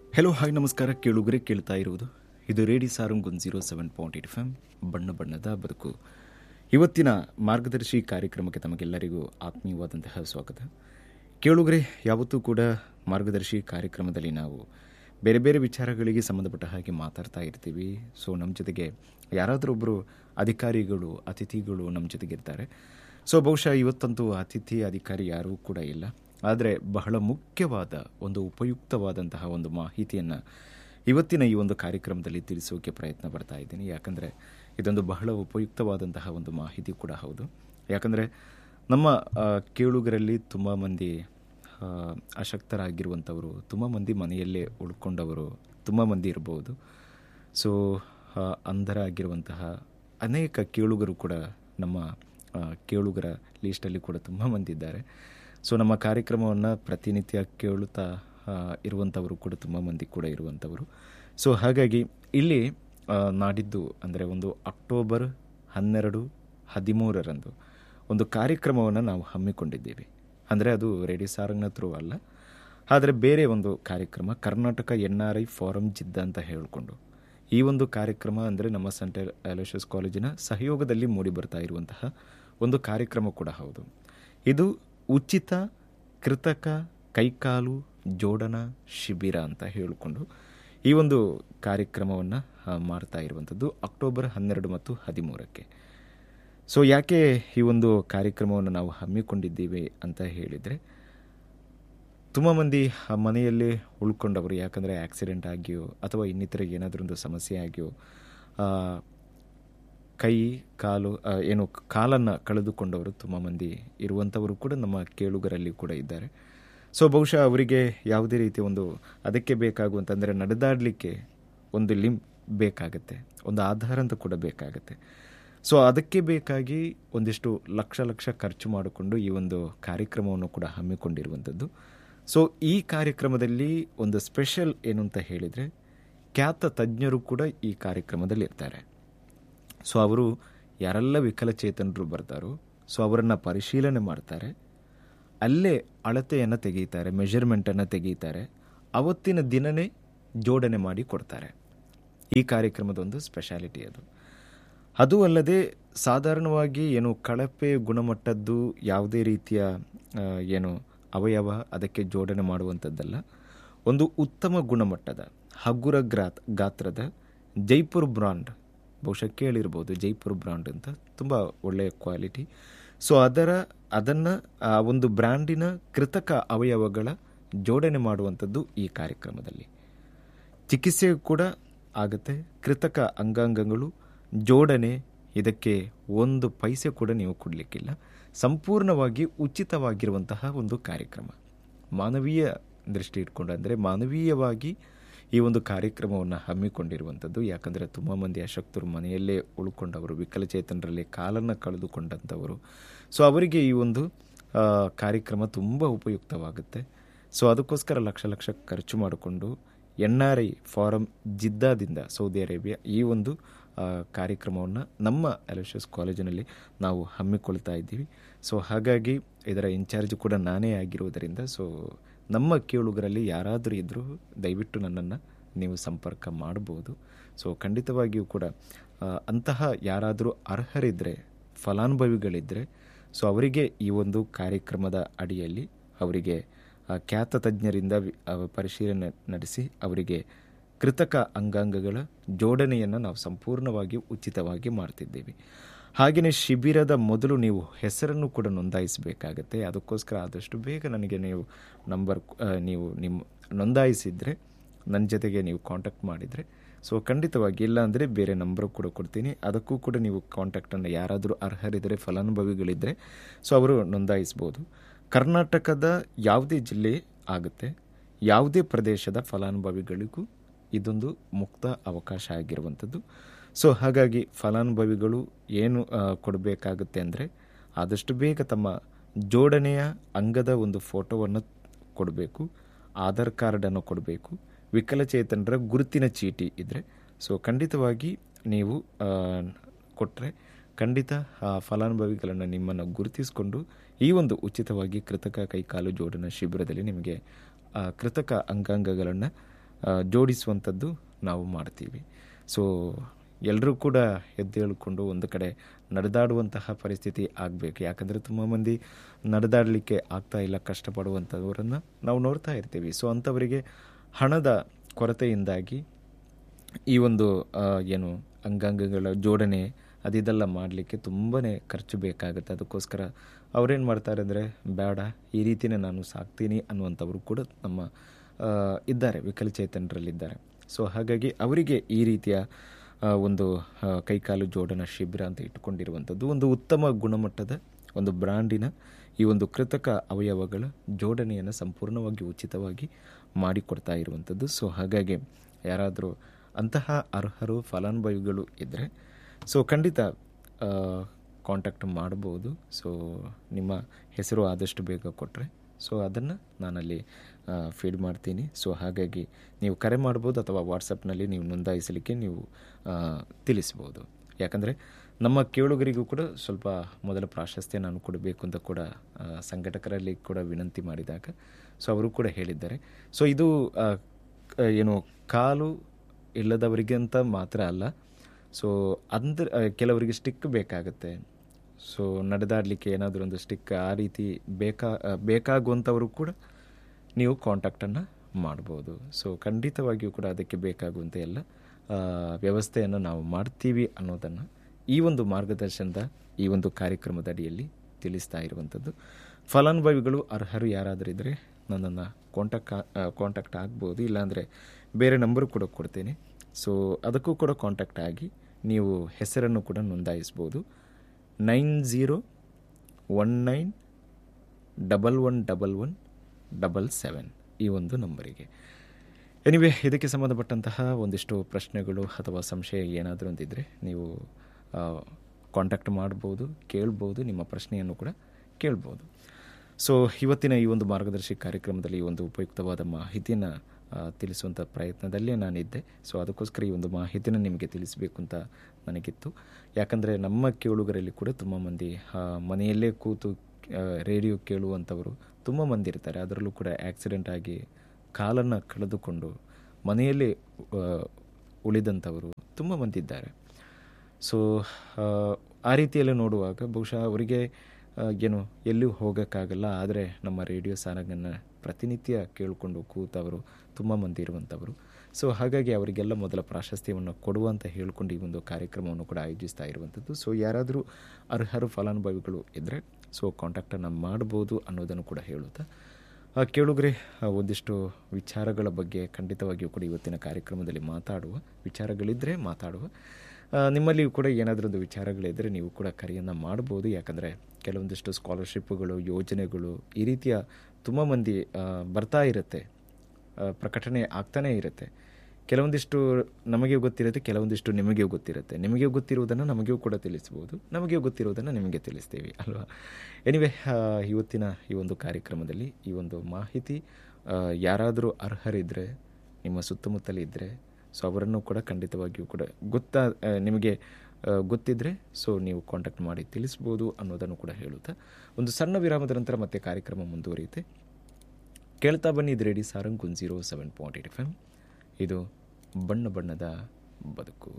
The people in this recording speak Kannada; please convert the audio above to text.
ಹೆಲೋ ಹಾಯ್ ನಮಸ್ಕಾರ ಕೇಳುಗರೆ ಕೇಳ್ತಾ ಇರುವುದು ಇದು ರೇಡಿ ಸಾರಂಗ್ ಒಂದು zero seven point eight F M ಬಣ್ಣ ಬಣ್ಣದ ಬದುಕು ಇವತ್ತಿನ ಮಾರ್ಗದರ್ಶಿ ಕಾರ್ಯಕ್ರಮಕ್ಕೆ ತಮಗೆಲ್ಲರಿಗೂ ಆತ್ಮೀಯವಾದಂತಹ ಸ್ವಾಗತ ಕೇಳುಗರೆ ಯಾವತ್ತೂ ಕೂಡ ಮಾರ್ಗದರ್ಶಿ ಕಾರ್ಯಕ್ರಮದಲ್ಲಿ ನಾವು ಬೇರೆ ಬೇರೆ ವಿಚಾರಗಳಿಗೆ ಸಂಬಂಧಪಟ್ಟ ಹಾಗೆ ಮಾತಾಡ್ತಾ ಇರ್ತೀವಿ ಸೊ ನಮ್ಮ ಜೊತೆಗೆ ಯಾರಾದರೂ ಅಧಿಕಾರಿಗಳು ಅತಿಥಿಗಳು ನಮ್ಮ ಜೊತೆಗಿರ್ತಾರೆ ಸೊ ಬಹುಶಃ ಇವತ್ತಂತೂ ಅತಿಥಿ ಅಧಿಕಾರಿ ಯಾರೂ ಕೂಡ ಇಲ್ಲ ಆದರೆ ಬಹಳ ಮುಖ್ಯವಾದ ಒಂದು ಉಪಯುಕ್ತವಾದಂತಹ ಒಂದು ಮಾಹಿತಿಯನ್ನು ಇವತ್ತಿನ ಈ ಒಂದು ಕಾರ್ಯಕ್ರಮದಲ್ಲಿ ತಿಳಿಸೋಕೆ ಪ್ರಯತ್ನ ಪಡ್ತಾ ಇದ್ದೀನಿ ಯಾಕಂದರೆ ಇದೊಂದು ಬಹಳ ಉಪಯುಕ್ತವಾದಂತಹ ಒಂದು ಮಾಹಿತಿ ಕೂಡ ಹೌದು ಯಾಕಂದರೆ ನಮ್ಮ ಆ, ಕೇಳುಗರಲ್ಲಿ ತುಂಬ ಮಂದಿ ಆ, ಅಶಕ್ತರಾಗಿರುವಂಥವರು ತುಂಬ ಮಂದಿ ಮನೆಯಲ್ಲೇ ಉಳ್ಕೊಂಡವರು ತುಂಬ ಮಂದಿ ಇರ್ಬೋದು ಸೊ ಆ, ಅಂಧರಾಗಿರುವಂತಹ ಅನೇಕ ಕೇಳುಗರು ಕೂಡ ನಮ್ಮ ಆ, ಕೇಳುಗರ ಲೀಸ್ಟಲ್ಲಿ ಕೂಡ ತುಂಬ ಮಂದಿ ಇದ್ದಾರೆ ಸೊ ನಮ್ಮ ಕಾರ್ಯಕ್ರಮವನ್ನು ಪ್ರತಿನಿತ್ಯ ಕೇಳುತ್ತಾ ಆ, ಇರುವಂಥವರು ಕೂಡ ತುಂಬ ಮಂದಿ ಕೂಡ ಇರುವಂಥವರು ಸೊ ಹಾಗಾಗಿ ಇಲ್ಲಿ ಆ, ನಾಡಿದ್ದು ಅಂದರೆ ಒಂದು ಅಕ್ಟೋಬರ್ ಹನ್ನೆರಡು ಹದಿಮೂರರಂದು ಒಂದು ಕಾರ್ಯಕ್ರಮವನ್ನು ನಾವು ಹಮ್ಮಿಕೊಂಡಿದ್ದೀವಿ ಅಂದರೆ ಅದು ರೇಡಿ ಸಾರಂಗ್ನ ಥ್ರೂ ಅಲ್ಲ ಆದರೆ ಬೇರೆ ಒಂದು ಕಾರ್ಯಕ್ರಮ Karnataka N R I forum Jeddah ಅಂತ ಹೇಳಿಕೊಂಡು ಈ ಒಂದು ಕಾರ್ಯಕ್ರಮ ಅಂದರೆ ನಮ್ಮ ಸೆಂಟ್ರಲ್ ಅಲೋಷಿಯಸ್ ಕಾಲೇಜಿನ ಸಹಯೋಗದಲ್ಲಿ ಮೂಡಿ ಬರ್ತಾ ಇರುವಂತಹ ಒಂದು ಕಾರ್ಯಕ್ರಮ ಕೂಡ ಹೌದು ಇದು ಉಚಿತ ಕೃತಕ ಕೈಕಾಲು ಜೋಡಣಾ ಶಿಬಿರ ಅಂತ ಹೇಳಿಕೊಂಡು ಈ ಒಂದು ಕಾರ್ಯಕ್ರಮವನ್ನು ಮಾಡ್ತಾ ಇರುವಂಥದ್ದು ಅಕ್ಟೋಬರ್ ಹನ್ನೆರಡು ಮತ್ತು ಹದಿಮೂರಕ್ಕೆ ಸೊ ಯಾಕೆ ಈ ಒಂದು ಕಾರ್ಯಕ್ರಮವನ್ನು ನಾವು ಹಮ್ಮಿಕೊಂಡಿದ್ದೀವಿ ಅಂತ ಹೇಳಿದರೆ ತುಂಬ ಮಂದಿ ಆ ಮನೆಯಲ್ಲೇ ಉಳ್ಕೊಂಡವರು ಯಾಕಂದರೆ ಆಕ್ಸಿಡೆಂಟ್ ಆಗಿಯೋ ಅಥವಾ ಇನ್ನಿತರ ಏನಾದರೂ ಒಂದು ಸಮಸ್ಯೆ ಆಗಿಯೋ ಆ, ಕೈ ಕಾಲು ಆ, ಏನು ಕಾಲನ್ನು ಕಳೆದುಕೊಂಡವರು ತುಂಬ ಮಂದಿ ಇರುವಂಥವರು ಕೂಡ ನಮ್ಮ ಕೇಳುಗರಲ್ಲಿ ಕೂಡ ಇದ್ದಾರೆ ಸೊ ಬಹುಶಃ ಅವರಿಗೆ ಯಾವುದೇ ರೀತಿಯ ಒಂದು ಅದಕ್ಕೆ ಬೇಕಾಗುವಂತಂದರೆ ನಡೆದಾಡಲಿಕ್ಕೆ ಒಂದು ಲಿಂಪ್ ಬೇಕಾಗತ್ತೆ ಒಂದು ಆಧಾರ ಅಂತ ಕೂಡ ಬೇಕಾಗತ್ತೆ ಸೊ ಅದಕ್ಕೆ ಬೇಕಾಗಿ ಒಂದಿಷ್ಟು ಲಕ್ಷ ಲಕ್ಷ ಖರ್ಚು ಮಾಡಿಕೊಂಡು ಈ ಒಂದು ಕಾರ್ಯಕ್ರಮವನ್ನು ಕೂಡ ಹಮ್ಮಿಕೊಂಡಿರುವಂಥದ್ದು ಸೊ ಈ ಕಾರ್ಯಕ್ರಮದಲ್ಲಿ ಒಂದು ಸ್ಪೆಷಲ್ ಏನು ಅಂತ ಹೇಳಿದರೆ ಖ್ಯಾತ ತಜ್ಞರು ಕೂಡ ಈ ಕಾರ್ಯಕ್ರಮದಲ್ಲಿ ಇರ್ತಾರೆ ಸೊ ಅವರು ಯಾರೆಲ್ಲ ವಿಕಲಚೇತನರು ಬರ್ತಾರೋ ಸೊ ಅವರನ್ನು ಪರಿಶೀಲನೆ ಮಾಡ್ತಾರೆ ಅಲ್ಲೇ ಅಳತೆಯನ್ನು ತೆಗೀತಾರೆ ಮೆಷರ್ಮೆಂಟನ್ನು ತೆಗೀತಾರೆ ಅವತ್ತಿನ ದಿನನೇ ಜೋಡಣೆ ಮಾಡಿ ಕೊಡ್ತಾರೆ ಈ ಕಾರ್ಯಕ್ರಮದ ಒಂದು ಸ್ಪೆಷಾಲಿಟಿ ಅದು ಅದು ಅಲ್ಲದೆ ಸಾಧಾರಣವಾಗಿ ಏನು ಕಳಪೆ ಗುಣಮಟ್ಟದ್ದು ಯಾವುದೇ ರೀತಿಯ ಆ, ಏನು ಅವಯವ ಅದಕ್ಕೆ ಜೋಡಣೆ ಮಾಡುವಂಥದ್ದಲ್ಲ ಒಂದು ಉತ್ತಮ ಗುಣಮಟ್ಟದ ಹಗುರ ಗ್ರಾತ್ ಗಾತ್ರದ ಜೈಪುರ್ ಬ್ರಾಂಡ್ ಬಹುಶಃ ಕೇಳಿರ್ಬೋದು ಜೈಪುರ್ ಬ್ರಾಂಡ್ ಅಂತ ತುಂಬ ಒಳ್ಳೆಯ ಕ್ವಾಲಿಟಿ ಸೊ ಅದರ ಅದನ್ನು ಆ ಒಂದು ಬ್ರ್ಯಾಂಡಿನ ಕೃತಕ ಅವಯವಗಳ ಜೋಡಣೆ ಮಾಡುವಂಥದ್ದು ಈ ಕಾರ್ಯಕ್ರಮದಲ್ಲಿ ಚಿಕಿತ್ಸೆ ಕೂಡ ಆಗುತ್ತೆ ಕೃತಕ ಅಂಗಾಂಗಗಳು ಜೋಡಣೆ ಇದಕ್ಕೆ ಒಂದು ಪೈಸೆ ಕೂಡ ನೀವು ಕೊಡಲಿಕ್ಕಿಲ್ಲ ಸಂಪೂರ್ಣವಾಗಿ ಉಚಿತವಾಗಿರುವಂತಹ ಒಂದು ಕಾರ್ಯಕ್ರಮ ಮಾನವೀಯ ದೃಷ್ಟಿ ಇಟ್ಕೊಂಡು ಅಂದರೆ ಮಾನವೀಯವಾಗಿ ಈ ಒಂದು ಕಾರ್ಯಕ್ರಮವನ್ನು ಹಮ್ಮಿಕೊಂಡಿರುವಂಥದ್ದು ಯಾಕಂದರೆ ತುಂಬ ಮಂದಿ ಅಶಕ್ತರು ಮನೆಯಲ್ಲೇ ಉಳ್ಕೊಂಡವರು ವಿಕಲಚೇತನರಲ್ಲಿ ಕಾಲನ್ನು ಕಳೆದುಕೊಂಡಂಥವರು ಸೊ ಅವರಿಗೆ ಈ ಒಂದು ಆ, ಕಾರ್ಯಕ್ರಮ ತುಂಬ ಉಪಯುಕ್ತವಾಗುತ್ತೆ ಸೊ ಅದಕ್ಕೋಸ್ಕರ ಲಕ್ಷ ಲಕ್ಷ ಖರ್ಚು ಮಾಡಿಕೊಂಡು ಎನ್ ಆರ್ ಐ ಫಾರಂ ಜಿದ್ದಾದಿಂದ ಸೌದಿ ಅರೇಬಿಯಾ ಈ ಒಂದು ಆ, ಕಾರ್ಯಕ್ರಮವನ್ನು ನಮ್ಮ ಅಲೋಷಿಯಸ್ ಕಾಲೇಜಿನಲ್ಲಿ ನಾವು ಹಮ್ಮಿಕೊಳ್ತಾ ಇದ್ದೀವಿ ಸೊ ಹಾಗಾಗಿ ಇದರ ಇನ್ಚಾರ್ಜ್ ಕೂಡ ನಾನೇ ಆಗಿರುವುದರಿಂದ ಸೊ ನಮ್ಮ ಕೇಳುಗರಲ್ಲಿ ಯಾರಾದರೂ ಇದ್ದರೂ ದಯವಿಟ್ಟು ನನ್ನನ್ನು ನೀವು ಸಂಪರ್ಕ ಮಾಡ್ಬೋದು ಸೊ ಖಂಡಿತವಾಗಿಯೂ ಕೂಡ ಆ, ಅಂತಹ ಯಾರಾದರೂ ಅರ್ಹರಿದ್ದರೆ ಫಲಾನುಭವಿಗಳಿದ್ದರೆ ಸೊ ಅವರಿಗೆ ಈ ಒಂದು ಕಾರ್ಯಕ್ರಮದ ಅಡಿಯಲ್ಲಿ ಅವರಿಗೆ ಆ, ಖ್ಯಾತ ತಜ್ಞರಿಂದ ವಿ- ಆ, ಪರಿಶೀಲನೆ ನಡೆಸಿ ಅವರಿಗೆ ಕೃತಕ ಅಂಗಾಂಗಗಳ ಜೋಡಣೆಯನ್ನು ನಾವು ಸಂಪೂರ್ಣವಾಗಿ ಉಚಿತವಾಗಿ ಮಾಡ್ತಿದ್ದೀವಿ ಹಾಗೆಯೇ ಶಿಬಿರದ ಮೊದಲು ನೀವು ಹೆಸರನ್ನು ಕೂಡ ನೋಂದಾಯಿಸಬೇಕಾಗತ್ತೆ ಅದಕ್ಕೋಸ್ಕರ ಆದಷ್ಟು ಬೇಗ ನನಗೆ ನೀವು ನಂಬರ್ ಆ, ನೀವು ನಿಮ್ಮ ನೋಂದಾಯಿಸಿದರೆ ನನ್ನ ಜೊತೆಗೆ ನೀವು ಕಾಂಟ್ಯಾಕ್ಟ್ ಮಾಡಿದರೆ ಸೊ ಖಂಡಿತವಾಗಿ ಇಲ್ಲ ಅಂದರೆ ಬೇರೆ ನಂಬರ್ ಕೂಡ ಕೊಡ್ತೀನಿ ಅದಕ್ಕೂ ಕೂಡ ನೀವು ಕಾಂಟ್ಯಾಕ್ಟನ್ನು ಯಾರಾದರೂ ಅರ್ಹರಿದ್ದರೆ ಫಲಾನುಭವಿಗಳಿದ್ದರೆ ಸೊ ಅವರು ನೋಂದಾಯಿಸ್ಬೋದು ಕರ್ನಾಟಕದ ಯಾವುದೇ ಜಿಲ್ಲೆ ಆಗುತ್ತೆ ಯಾವುದೇ ಪ್ರದೇಶದ ಫಲಾನುಭವಿಗಳಿಗೂ ಇದೊಂದು ಮುಕ್ತ ಅವಕಾಶ ಆಗಿರುವಂಥದ್ದು ಸೊ ಹಾಗಾಗಿ ಫಲಾನುಭವಿಗಳು ಏನು ಕೊಡಬೇಕಾಗುತ್ತೆ ಅಂದರೆ ಆದಷ್ಟು ಬೇಗ ತಮ್ಮ ಜೋಡಣೆಯ ಅಂಗದ ಒಂದು ಫೋಟೋವನ್ನು ಕೊಡಬೇಕು ಆಧಾರ್ ಕಾರ್ಡನ್ನು ಕೊಡಬೇಕು ವಿಕಲಚೇತನರ ಗುರುತಿನ ಚೀಟಿ ಇದ್ದರೆ ಸೊ ಖಂಡಿತವಾಗಿ ನೀವು ಕೊಟ್ಟರೆ ಖಂಡಿತ ಆ ಫಲಾನುಭವಿಗಳನ್ನು ನಿಮ್ಮನ್ನು ಗುರುತಿಸಿಕೊಂಡು ಈ ಒಂದು ಉಚಿತವಾಗಿ ಕೃತಕ ಕೈಕಾಲು ಜೋಡಣಾ ಶಿಬಿರದಲ್ಲಿ ನಿಮಗೆ ಆ ಕೃತಕ ಅಂಗಾಂಗಗಳನ್ನು ಆ, ಜೋಡಿಸುವಂಥದ್ದು ನಾವು ಮಾಡ್ತೀವಿ ಸೊ ಎಲ್ಲರೂ ಕೂಡ ಎದ್ದೇಳಿಕೊಂಡು ಒಂದು ಕಡೆ ನಡೆದಾಡುವಂತಹ ಪರಿಸ್ಥಿತಿ ಆಗಬೇಕು ಯಾಕಂದರೆ ತುಂಬ ಮಂದಿ ನಡೆದಾಡಲಿಕ್ಕೆ ಆಗ್ತಾ ಇಲ್ಲ ಕಷ್ಟಪಡುವಂಥವರನ್ನು ನಾವು ನೋಡ್ತಾ ಇರ್ತೀವಿ ಸೊ ಅಂಥವರಿಗೆ ಹಣದ ಕೊರತೆಯಿಂದಾಗಿ ಈ ಒಂದು ಆ, ಏನು ಅಂಗಾಂಗಗಳ ಜೋಡಣೆ ಅದಿದೆಲ್ಲ ಮಾಡಲಿಕ್ಕೆ ತುಂಬಾ ಖರ್ಚು ಬೇಕಾಗುತ್ತೆ ಅದಕ್ಕೋಸ್ಕರ ಅವ್ರೇನು ಮಾಡ್ತಾರೆ ಅಂದರೆ ಬೇಡ ಈ ರೀತಿನೇ ನಾನು ಸಾಕ್ತೀನಿ ಅನ್ನುವಂಥವ್ರು ಕೂಡ ನಮ್ಮ ಆ, ಇದ್ದಾರೆ ವಿಕಲಚೇತನರಲ್ಲಿದ್ದಾರೆ ಸೊ ಹಾಗಾಗಿ ಅವರಿಗೆ ಈ ರೀತಿಯ ಆ, ಒಂದು ಆ, ಕೈಕಾಲು ಜೋಡಣಾ ಶಿಬಿರ ಅಂತ ಇಟ್ಟುಕೊಂಡಿರುವಂಥದ್ದು ಒಂದು ಉತ್ತಮ ಗುಣಮಟ್ಟದ ಒಂದು ಬ್ರ್ಯಾಂಡಿನ ಈ ಒಂದು ಕೃತಕ ಅವಯವಗಳ ಜೋಡಣೆಯನ್ನು ಸಂಪೂರ್ಣವಾಗಿ ಉಚಿತವಾಗಿ ಮಾಡಿಕೊಡ್ತಾ ಇರುವಂಥದ್ದು ಸೊ ಹಾಗಾಗಿ ಯಾರಾದರೂ ಅಂತಹ ಅರ್ಹರು ಫಲಾನುಭವಿಗಳು ಇದ್ದರೆ ಸೊ ಖಂಡಿತ ಕಾಂಟ್ಯಾಕ್ಟ್ ಮಾಡ್ಬೋದು ಸೊ ನಿಮ್ಮ ಹೆಸರು ಆದಷ್ಟು ಬೇಗ ಕೊಟ್ಟರೆ ಸೊ ಅದನ್ನು ನಾನಲ್ಲಿ ಫೀಡ್ ಮಾಡ್ತೀನಿ ಸೊ ಹಾಗಾಗಿ ನೀವು ಕರೆ ಮಾಡ್ಬೋದು ಅಥವಾ ವಾಟ್ಸಪ್ನಲ್ಲಿ ನೀವು ನೋಂದಾಯಿಸಲಿಕ್ಕೆ ನೀವು ಆ, ತಿಳಿಸ್ಬೋದು ಯಾಕಂದರೆ ನಮ್ಮ ಕೇಳುಗರಿಗೂ ಕೂಡ ಸ್ವಲ್ಪ ಮೊದಲ ಪ್ರಾಶಸ್ತ್ಯ ನಾನು ಕೊಡಬೇಕು ಅಂತ ಕೂಡ ಆ, ಸಂಘಟಕರಲ್ಲಿ ಕೂಡ ವಿನಂತಿ ಮಾಡಿದಾಗ ಸೊ ಅವರು ಕೂಡ ಹೇಳಿದ್ದಾರೆ ಸೊ ಇದು ಆ, ಕ- ಏನು ಕಾಲು ಇಲ್ಲದವರಿಗೆ ಅಂತ ಮಾತ್ರ ಅಲ್ಲ ಸೊ ಅಂದ್ರೆ ಆ, ಕೆಲವರಿಗೆ ಸ್ಟಿಕ್ ಬೇಕಾಗುತ್ತೆ ಸೊ ನಡೆದಾಡಲಿಕ್ಕೆ ಏನಾದರೂ ಒಂದು ಸ್ಟಿಕ್ ಆ ರೀತಿ ಬೇಕಾ ಆ, ಬೇಕಾಗುವಂಥವರು ಕೂಡ ನೀವು ಕಾಂಟ್ಯಾಕ್ಟನ್ನು ಮಾಡ್ಬೋದು ಸೊ ಖಂಡಿತವಾಗಿಯೂ ಕೂಡ ಅದಕ್ಕೆ ಬೇಕಾಗುವಂಥ ಎಲ್ಲ ಆ, ವ್ಯವಸ್ಥೆಯನ್ನು ನಾವು ಮಾಡ್ತೀವಿ ಅನ್ನೋದನ್ನು ಈ ಒಂದು ಮಾರ್ಗದರ್ಶನದ ಈ ಒಂದು ಕಾರ್ಯಕ್ರಮದ ಅಡಿಯಲ್ಲಿ ತಿಳಿಸ್ತಾ ಇರುವಂಥದ್ದು ಫಲಾನುಭವಿಗಳು ಅರ್ಹರು ಯಾರಾದರೂ ಇದ್ದರೆ ನನ್ನನ್ನು ಕಾಂಟ್ಯಾಕ್ಟ್ ಕಾಂಟ್ಯಾಕ್ಟ್ ಆಗ್ಬೋದು ಇಲ್ಲಾಂದರೆ ಬೇರೆ ನಂಬರು ಕೂಡ ಕೊಡ್ತೇನೆ ಸೊ ಅದಕ್ಕೂ ಕೂಡ ಕಾಂಟ್ಯಾಕ್ಟ್ ಆಗಿ ನೀವು ಹೆಸರನ್ನು ಕೂಡ ನೋಂದಾಯಿಸ್ಬೋದು nine zero one nine double one double one double seven ಈ ಒಂದು ನಂಬರಿಗೆ ಎನಿವೆ ಇದಕ್ಕೆ ಸಂಬಂಧಪಟ್ಟಂತಹ ಒಂದಿಷ್ಟು ಪ್ರಶ್ನೆಗಳು ಅಥವಾ ಸಂಶಯ ಏನಾದರೂ ಒಂದಿದ್ದರೆ ನೀವು ಕಾಂಟ್ಯಾಕ್ಟ್ ಮಾಡ್ಬೋದು ಕೇಳ್ಬೋದು ನಿಮ್ಮ ಪ್ರಶ್ನೆಯನ್ನು ಕೂಡ ಕೇಳ್ಬೋದು ಸೊ ಇವತ್ತಿನ ಈ ಒಂದು ಮಾರ್ಗದರ್ಶಿ ಕಾರ್ಯಕ್ರಮದಲ್ಲಿ ಈ ಒಂದು ಉಪಯುಕ್ತವಾದ ಮಾಹಿತಿಯನ್ನು ತಿಳಿಸುವಂಥ ಪ್ರಯತ್ನದಲ್ಲೇ ನಾನಿದ್ದೆ ಸೊ ಅದಕ್ಕೋಸ್ಕರ ಈ ಒಂದು ಮಾಹಿತಿನ ನಿಮಗೆ ತಿಳಿಸಬೇಕು ಅಂತ ನನಗಿತ್ತು ಯಾಕಂದರೆ ನಮ್ಮ ಕೇಳುಗರಲ್ಲಿ ಕೂಡ ತುಂಬ ಮಂದಿ ಆ, ಮನೆಯಲ್ಲೇ ಕೂತು ಆ, ರೇಡಿಯೋ ಕೇಳುವಂಥವರು ತುಂಬ ಮಂದಿ ಇರ್ತಾರೆ ಅದರಲ್ಲೂ ಕೂಡ ಆಕ್ಸಿಡೆಂಟ್ ಆಗಿ ಕಾಲನ್ನು ಕಳೆದುಕೊಂಡು ಮನೆಯಲ್ಲೇ ಆ, ಉಳಿದಂಥವರು ತುಂಬ ಮಂದಿ ಇದ್ದಾರೆ ಸೊ ಆ, ಆ ರೀತಿಯಲ್ಲಿ ನೋಡುವಾಗ ಬಹುಶಃ ಅವರಿಗೆ ಆ, ಏನು ಎಲ್ಲೂ ಹೋಗೋಕ್ಕಾಗಲ್ಲ ಆದರೆ ನಮ್ಮ ರೇಡಿಯೋ ಸಾರಂಗನ್ನು ಪ್ರತಿನಿತ್ಯ ಕೇಳಿಕೊಂಡು ಕೂತವರು ತುಂಬ ಮಂದಿ ಇರುವಂಥವರು ಸೊ ಹಾಗಾಗಿ ಅವರಿಗೆಲ್ಲ ಮೊದಲ ಪ್ರಾಶಸ್ತ್ಯವನ್ನು ಕೊಡುವಂತ ಹೇಳ್ಕೊಂಡು ಈ ಒಂದು ಕಾರ್ಯಕ್ರಮವನ್ನು ಕೂಡ ಆಯೋಜಿಸ್ತಾ ಇರುವಂಥದ್ದು ಸೊ ಯಾರಾದರೂ ಅರ್ಹರು ಫಲಾನುಭವಿಗಳು ಇದ್ದರೆ ಸೊ ಕಾಂಟ್ಯಾಕ್ಟನ್ನು ಮಾಡ್ಬೋದು ಅನ್ನೋದನ್ನು ಕೂಡ ಹೇಳುತ್ತಾ ಆ, ಕೇಳುಗರೆ ಆ, ಒಂದಿಷ್ಟು ವಿಚಾರಗಳ ಬಗ್ಗೆ ಖಂಡಿತವಾಗಿಯೂ ಕೂಡ ಇವತ್ತಿನ ಕಾರ್ಯಕ್ರಮದಲ್ಲಿ ಮಾತಾಡುವ ವಿಚಾರಗಳಿದ್ದರೆ ಮಾತಾಡುವ ಆ, ನಿಮ್ಮಲ್ಲಿಯೂ ಕೂಡ ಏನಾದರೂ ಒಂದು ವಿಚಾರಗಳಿದ್ದರೆ ನೀವು ಕೂಡ ಕರೆಯನ್ನು ಮಾಡ್ಬೋದು ಯಾಕಂದರೆ ಕೆಲವೊಂದಿಷ್ಟು ಸ್ಕಾಲರ್ಶಿಪ್ಗಳು ಯೋಜನೆಗಳು ಈ ರೀತಿಯ ತುಂಬ ಮಂದಿ ಆ, ಬರ್ತಾ ಇರುತ್ತೆ ಆ, ಪ್ರಕಟಣೆ ಆಗ್ತಾನೇ ಇರುತ್ತೆ ಕೆಲವೊಂದಿಷ್ಟು ನಮಗೆ ಗೊತ್ತಿರುತ್ತೆ ಕೆಲವೊಂದಿಷ್ಟು ನಿಮಗೆ ಗೊತ್ತಿರುತ್ತೆ ನಿಮಗೆ ಗೊತ್ತಿರುವುದನ್ನು ನಮಗೂ ಕೂಡ ತಿಳಿಸ್ಬೋದು ನಮಗೆ ಗೊತ್ತಿರುವುದನ್ನು ನಿಮಗೆ ತಿಳಿಸ್ತೀವಿ ಅಲ್ವಾ ಎನಿವೆ ಇವತ್ತಿನ ಈ ಒಂದು ಕಾರ್ಯಕ್ರಮದಲ್ಲಿ ಈ ಒಂದು ಮಾಹಿತಿ ಆ, ಯಾರಾದರೂ ಅರ್ಹರಿದ್ದರೆ ನಿಮ್ಮ ಸುತ್ತಮುತ್ತಲಿದ್ದರೆ ಸೊ ಅವರನ್ನು ಕೂಡ ಖಂಡಿತವಾಗಿಯೂ ಕೂಡ ಗೊತ್ತಾ ಆ, ನಿಮಗೆ ಆ, ಗೊತ್ತಿದ್ದರೆ ಸೊ ನೀವು ಕಾಂಟ್ಯಾಕ್ಟ್ ಮಾಡಿ ತಿಳಿಸ್ಬೋದು ಅನ್ನೋದನ್ನು ಕೂಡ ಹೇಳುತ್ತಾ ಒಂದು ಸಣ್ಣ ವಿರಾಮದ ನಂತರ ಮತ್ತೆ ಕಾರ್ಯಕ್ರಮ ಮುಂದುವರಿಯುತ್ತೆ ಕೇಳ್ತಾ ಬನ್ನಿ ಇದು ರೇಡಿ Sarang zero seven point eight F M ಇದು ಬಣ್ಣ ಬಣ್ಣದ ಬದುಕು